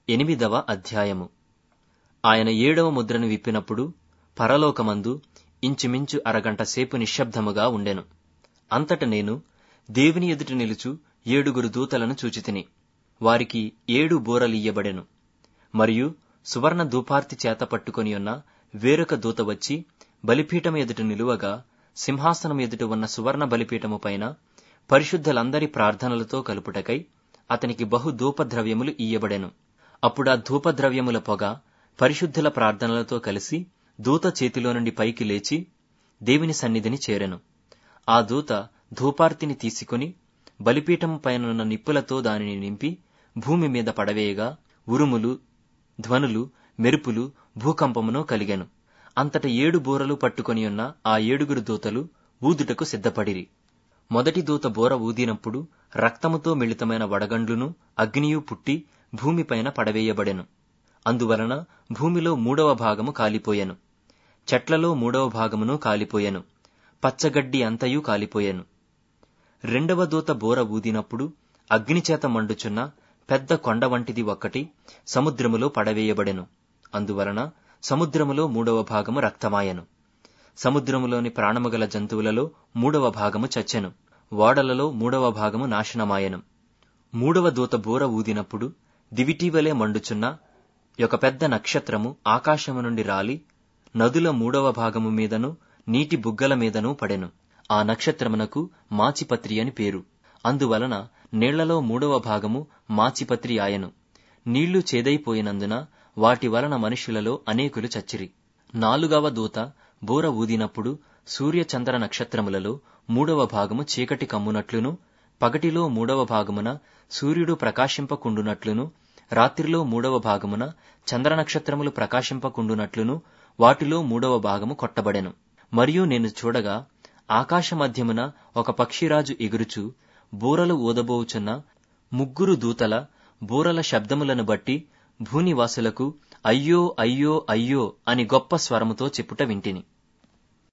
ఎనిమిదవ అధ్యాయము ఆయన ఏడవ ముద్రను విప్పినప్పుడు పరలోకమందు ఇంచుమించు అరగంట సేపు నిశ్శబ్దముగా ఉండెను అంతట నేను దేవుని ఎదుట నిలుచు ఏడుగురు దూతలను చూచితిని వారికి ఏడు బూరలియ్యబడెను మరియు సువర్ణ ధూపార్తి చేత పట్టుకొని ఉన్న వేరొక దూత వచ్చి బలిపీఠం ఎదుట నిలువగా సింహాసనం ఎదుట ఉన్న సువర్ణ బలిపీఠము పైన పరిశుద్ధులందరి ప్రార్థనలతో కలుపుటకై అతనికి బహు ధూపద్రవ్యములు ఇయ్యబడెను అప్పుడా ధూపద్రవ్యముల పొగ పరిశుద్ధుల ప్రార్థనలతో కలిసి దూత చేతిలో నుండి పైకి లేచి దేవుని సన్నిధిని చేరెను ఆ దూత ధూపార్తిని తీసుకుని బలిపీఠము పైనున్న నిప్పులతో దానిని నింపి భూమి మీద పడవేయగా ఉరుములు ధ్వనులు మెరుపులు భూకంపమును కలిగెను అంతట ఏడు బూరలు పట్టుకొని ఉన్న ఆ ఏడుగురు దూతలు ఊదుటకు సిద్ధపడిరి మొదటి దూత బూర ఊదినప్పుడు రక్తముతో మిళితమైన వడగండ్లును అగ్నియు పుట్టి భూమిపైన పడవేయబడెను అందువలన భూమిలో మూడవ భాగము కాలిపోయెను చెట్లలో మూడవ భాగమును కాలిపోయెను పచ్చగడ్డి అంతయు కాలిపోయెను రెండవ దూత బోర ఊదినప్పుడు అగ్నిచేత మండుచున్న పెద్ద కొండ వంటిది ఒక్కటి సముద్రములో పడవేయబడెను అందువలన సముద్రములో మూడవ భాగము రక్తమాయెను సముద్రములోని ప్రాణముగల జంతువులలో మూడవ భాగము చచ్చెను ఓడలలో మూడవ భాగము నాశనమాయెను మూడవ దూత బూర ఊదినప్పుడు దివిటీవలే మండుచున్న ఒక పెద్ద నక్షత్రము ఆకాశము నుండి రాలి నదుల మూడవ భాగము మీదను నీటి బుగ్గల మీదను పడెను ఆ నక్షత్రమునకు మాచిపత్రి అని పేరు అందువలన నీళ్లలో మూడవ భాగము మాచిపత్రి ఆయను నీళ్లు చేదైపోయినందున వాటి వలన మనుషులలో అనేకులు చచ్చిరి నాలుగవ దూత బూర ఊదినప్పుడు సూర్య చంద్ర నక్షత్రములలో మూడవ భాగము చీకటి కమ్మునట్లును పగటిలో మూడవ భాగమున సూర్యుడు ప్రకాశింపకుండునట్లును రాత్రిలో మూడవ భాగమున చంద్ర నక్షత్రములు ప్రకాశింపకుండునట్లును వాటిలో మూడవ భాగము కొట్టబడెను మరియు నేను చూడగా ఆకాశ మధ్యమున ఒక పక్షిరాజు ఎగురుచు బూరలు ఊదబోచున్న ముగ్గురు దూతల బూరల శబ్దములను బట్టి భూనివాసులకు అయ్యో అయ్యో అయ్యో అని గొప్ప స్వరముతో చెప్పుట వింటిని